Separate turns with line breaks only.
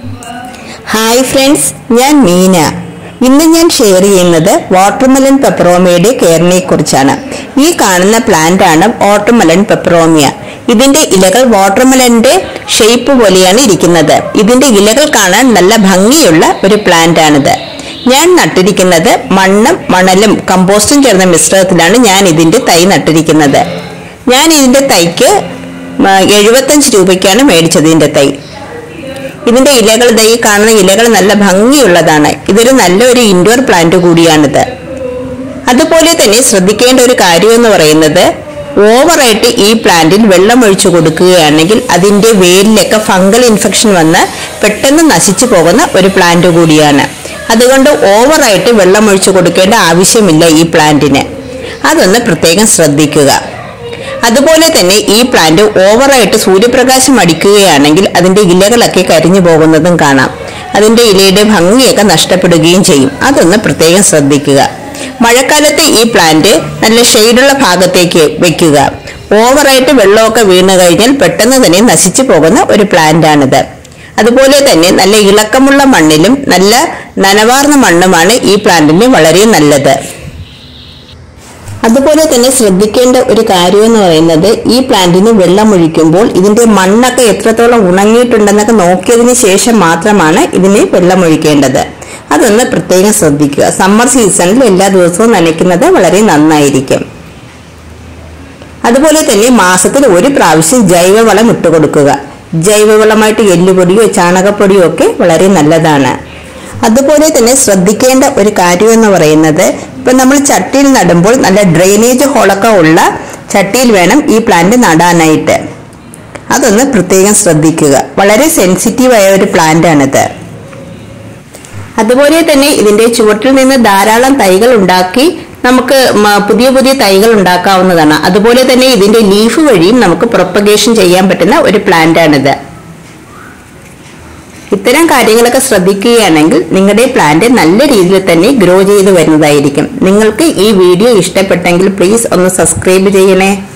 hi friends ഞാൻ മീന ഇന്ന് ഞാൻ ഷെയർ ചെയ്യുന്നത് വാട്ടർമെലൻ പെപ്പറോമിയയുടെ കെയറിനെ കുറിച്ചാണ് ഈ കാണുന്ന പ്ലാന്റ് ആണ് വാട്ടർമെലൻ പെപ്പറോമിയ ഇതിന്റെ ഇലകൾ വാട്ടർമെലന്റെ ഷേപ്പ് പോലെയാണ് ഇരിക്കുന്നത് ഇതിന്റെ ഇലകൾ കാണാൻ നല്ല ഭംഗിയുള്ള ഒരു പ്ലാന്റ് ആണിത് ഞാൻ നട്ടിരിക്കുന്നത് മണ്ണും മണലും കമ്പോസ്റ്റും ചേർന്ന മിശ്രിതത്തിലാണ് ഞാൻ ഇതിന്റെ തൈ നട്ടിരിക്കുന്നത് ഞാൻ ഇതിന്റെ തൈക്ക് എഴുപത്തഞ്ച് രൂപയ്ക്കാണ് മേടിച്ചത് ഇതിന്റെ തൈ ഇതിന്റെ ഇലകൾ ദേ ഈ കാണുന്ന ഇലകൾ നല്ല ഭംഗിയുള്ളതാണ് ഇതൊരു നല്ലൊരു ഇൻഡോർ പ്ലാന്റ് കൂടിയാണിത് അതുപോലെ തന്നെ ശ്രദ്ധിക്കേണ്ട ഒരു കാര്യം എന്ന് പറയുന്നത് ഓവറായിട്ട് ഈ പ്ലാന്റിൽ വെള്ളം ഒഴിച്ചു കൊടുക്കുകയാണെങ്കിൽ അതിന്റെ വേരിലൊക്കെ ഫംഗൽ ഇൻഫെക്ഷൻ വന്ന് പെട്ടെന്ന് നശിച്ചു പോകുന്ന ഒരു പ്ലാന്റ് കൂടിയാണ് അതുകൊണ്ട് ഓവറായിട്ട് വെള്ളം ഒഴിച്ചു കൊടുക്കേണ്ട ആവശ്യമില്ല ഈ പ്ലാന്റിന് അതൊന്ന് പ്രത്യേകം ശ്രദ്ധിക്കുക അതുപോലെ തന്നെ ഈ പ്ലാന്റ് ഓവറായിട്ട് സൂര്യപ്രകാശം അടിക്കുകയാണെങ്കിൽ അതിന്റെ ഇലകളൊക്കെ കരിഞ്ഞു പോകുന്നതും കാണാം അതിന്റെ ഇലയുടെ ഭംഗിയൊക്കെ നഷ്ടപ്പെടുകയും ചെയ്യും അതൊന്ന് പ്രത്യേകം ശ്രദ്ധിക്കുക മഴക്കാലത്ത് ഈ പ്ലാന്റ് നല്ല ഷെയ്ഡുള്ള ഭാഗത്തേക്ക് വെക്കുക ഓവറായിട്ട് വെള്ളമൊക്കെ വീണു കഴിഞ്ഞാൽ പെട്ടെന്ന് തന്നെ നശിച്ചു പോകുന്ന ഒരു പ്ലാന്റ് ആണിത് അതുപോലെ തന്നെ നല്ല ഇളക്കമുള്ള മണ്ണിലും നല്ല നനവാർന്ന മണ്ണുമാണ് ഈ പ്ലാന്റിന് വളരെ നല്ലത് അതുപോലെ തന്നെ ശ്രദ്ധിക്കേണ്ട ഒരു കാര്യം എന്ന് പറയുന്നത് ഈ പ്ലാന്റിന് വെള്ളം ഒഴിക്കുമ്പോൾ ഇതിന്റെ മണ്ണൊക്കെ എത്രത്തോളം ഉണങ്ങിയിട്ടുണ്ടെന്നൊക്കെ നോക്കിയതിന് ശേഷം മാത്രമാണ് ഇതിന് വെള്ളം ഒഴിക്കേണ്ടത് അതൊന്ന് പ്രത്യേകം ശ്രദ്ധിക്കുക സമ്മർ സീസണിൽ എല്ലാ ദിവസവും നനയ്ക്കുന്നത് വളരെ നന്നായിരിക്കും അതുപോലെ തന്നെ മാസത്തിൽ ഒരു പ്രാവശ്യം ജൈവവളം ഇട്ടുകൊടുക്കുക ജൈവവളമായിട്ട് എല്ലുപൊടിയോ ചാണകപ്പൊടിയോ ഒക്കെ വളരെ നല്ലതാണ് അതുപോലെ തന്നെ ശ്രദ്ധിക്കേണ്ട ഒരു കാര്യം എന്ന് പറയുന്നത് ഇപ്പൊ നമ്മൾ ചട്ടിയിൽ നടുമ്പോൾ നല്ല ഡ്രെയിനേജ് ഹോളൊക്കെ ഉള്ള ചട്ടിയിൽ വേണം ഈ പ്ലാന്റ് നടാനായിട്ട് അതൊന്ന് പ്രത്യേകം ശ്രദ്ധിക്കുക വളരെ സെൻസിറ്റീവായ ഒരു പ്ലാന്റ് ആണിത് അതുപോലെ തന്നെ ഇതിന്റെ ചുവട്ടിൽ നിന്ന് ധാരാളം തൈകൾ ഉണ്ടാക്കി നമുക്ക് പുതിയ പുതിയ തൈകൾ ഉണ്ടാക്കാവുന്നതാണ് അതുപോലെ തന്നെ ഇതിന്റെ ലീഫ് വഴിയും നമുക്ക് പ്രൊപ്പഗേഷൻ ചെയ്യാൻ പറ്റുന്ന ഒരു പ്ലാന്റ് ആണിത് ഇത്തരം കാര്യങ്ങളൊക്കെ ശ്രദ്ധിക്കുകയാണെങ്കിൽ നിങ്ങളുടെ പ്ലാന്റ് നല്ല രീതിയിൽ തന്നെ ഗ്രോ ചെയ്ത് വരുന്നതായിരിക്കും നിങ്ങൾക്ക് ഈ വീഡിയോ ഇഷ്ടപ്പെട്ടെങ്കിൽ പ്ലീസ് ഒന്ന് സബ്സ്ക്രൈബ് ചെയ്യണേ